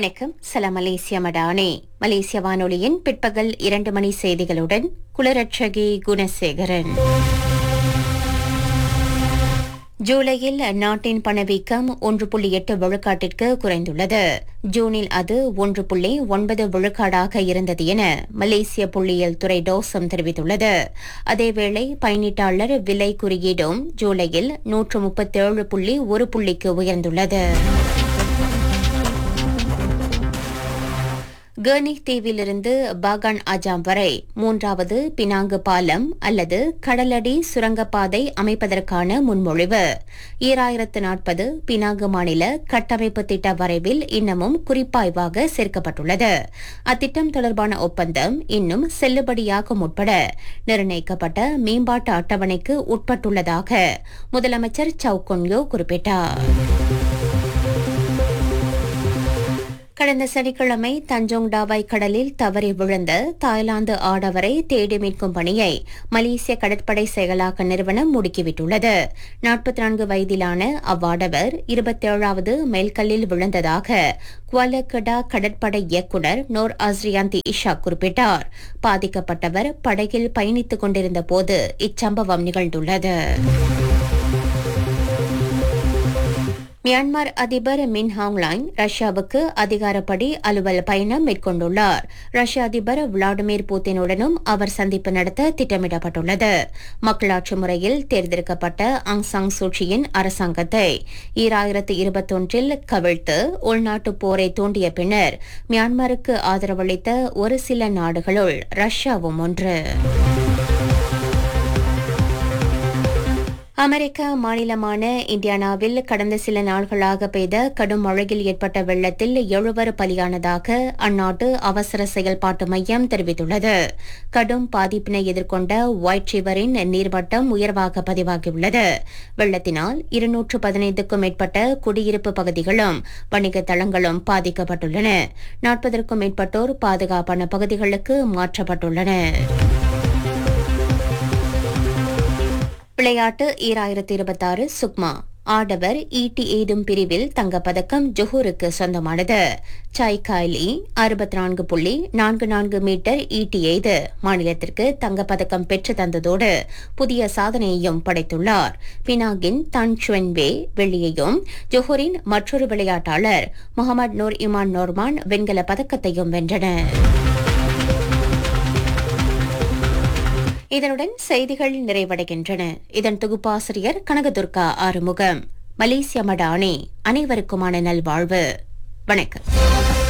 வணக்கம் சலாம் மலேசியா மடானே மலேசிய வானொலியின் பிற்பகல் இரண்டு மணி செய்திகளுடன் குலரட்சகி குணசேகரன் ஜூலையில் நாட்டின் பணவீக்கம் ஒன்று புள்ளி எட்டு விழுக்காட்டிற்கு குறைந்துள்ளது ஜூனில் அது ஒன்று புள்ளி ஒன்பது விழுக்காடாக இருந்தது என மலேசிய புள்ளியியல் துறை டோசம் தெரிவித்துள்ளது அதேவேளை பயணீட்டாளர் விலை குறியீடும் ஜூலையில் நூற்று முப்பத்தேழு புள்ளி ஒரு புள்ளிக்கு உயர்ந்துள்ளது கர்னி தீவிலிருந்து பாகான் அஜாம் வரை மூன்றாவது பினாங்கு பாலம் அல்லது கடலடி சுரங்கப்பாதை அமைப்பதற்கான முன்மொழிவு ஈராயிரத்து நாற்பது பினாங்கு மாநில கட்டமைப்பு திட்ட வரைவில் இன்னமும் குறிப்பாய்வாக சேர்க்கப்பட்டுள்ளது அத்திட்டம் தொடர்பான ஒப்பந்தம் இன்னும் செல்லுபடியாகும் உட்பட நிர்ணயிக்கப்பட்ட மேம்பாட்டு அட்டவணைக்கு உட்பட்டுள்ளதாக முதலமைச்சர் சவுகொன்யோ குறிப்பிட்டார் கடந்த சனிக்கிழமை தஞ்சோங் டாவாய் கடலில் தவறி விழுந்த தாய்லாந்து ஆடவரை தேடி மீட்கும் பணியை மலேசிய கடற்படை செயலாக்க நிறுவனம் முடுக்கிவிட்டுள்ளது நாற்பத்தி நான்கு வயதிலான அவ்வாடவர் இருபத்தேழாவது மைல்கல்லில் விழுந்ததாக குவாலகடா கடற்படை இயக்குநர் நோர் அஸ்ரியாந்தி இஷா குறிப்பிட்டார் பாதிக்கப்பட்டவர் படகில் பயணித்துக் கொண்டிருந்த போது இச்சம்பவம் நிகழ்ந்துள்ளது மியான்மர் அதிபர் மின் ஹாங்லாங் ரஷ்யாவுக்கு அதிகாரப்படி அலுவல் பயணம் மேற்கொண்டுள்ளார் ரஷ்ய அதிபர் விளாடிமிர் புட்டினுடனும் அவர் சந்திப்பு நடத்த திட்டமிடப்பட்டுள்ளது மக்களாட்சி முறையில் தேர்ந்தெடுக்கப்பட்ட அங் சாங் சூச்சியின் அரசாங்கத்தை ஈராயிரத்து இருபத்தொன்றில் கவிழ்த்து உள்நாட்டுப் போரை தூண்டிய பின்னர் மியான்மருக்கு ஆதரவளித்த ஒரு சில நாடுகளுள் ரஷ்யாவும் ஒன்று அமெரிக்க மாநிலமான இந்தியானாவில் கடந்த சில நாள்களாக பெய்த கடும் மழையில் ஏற்பட்ட வெள்ளத்தில் எழுவர் பலியானதாக அந்நாட்டு அவசர செயல்பாட்டு மையம் தெரிவித்துள்ளது கடும் பாதிப்பினை எதிர்கொண்ட ஒயிட் ரிவரின் நீர்மட்டம் உயர்வாக பதிவாகியுள்ளது வெள்ளத்தினால் இருநூற்று பதினைந்துக்கும் மேற்பட்ட குடியிருப்பு பகுதிகளும் வணிக தளங்களும் பாதிக்கப்பட்டுள்ளன நாற்பதற்கும் மேற்பட்டோர் பாதுகாப்பான பகுதிகளுக்கு மாற்றப்பட்டுள்ளனர் விளையாட்டு ஈராயிரத்தி இருபத்தாறு சுக்மா ஆடவர் ஈட்டி எய்தும் பிரிவில் தங்கப்பதக்கம் ஜொஹூருக்கு சொந்தமானது சாய் காய்லி அறுபத்தி நான்கு புள்ளி நான்கு நான்கு மீட்டர் ஈட்டி எய்து மாநிலத்திற்கு தங்கப்பதக்கம் பெற்று தந்ததோடு புதிய சாதனையையும் படைத்துள்ளார் பினாகின் தன் சுவன்வே வெள்ளியையும் ஜொஹூரின் மற்றொரு விளையாட்டாளர் முகமது நூர் இமான் நோர்மான் வெண்கல பதக்கத்தையும் வென்றனர் இதனுடன் செய்திகள் நிறைவடைகின்றன இதன் தொகுப்பாசிரியர் கனகதுர்கா ஆறுமுகம் மலேசிய மடானே அனைவருக்குமான நல்வாழ்வு வணக்கம்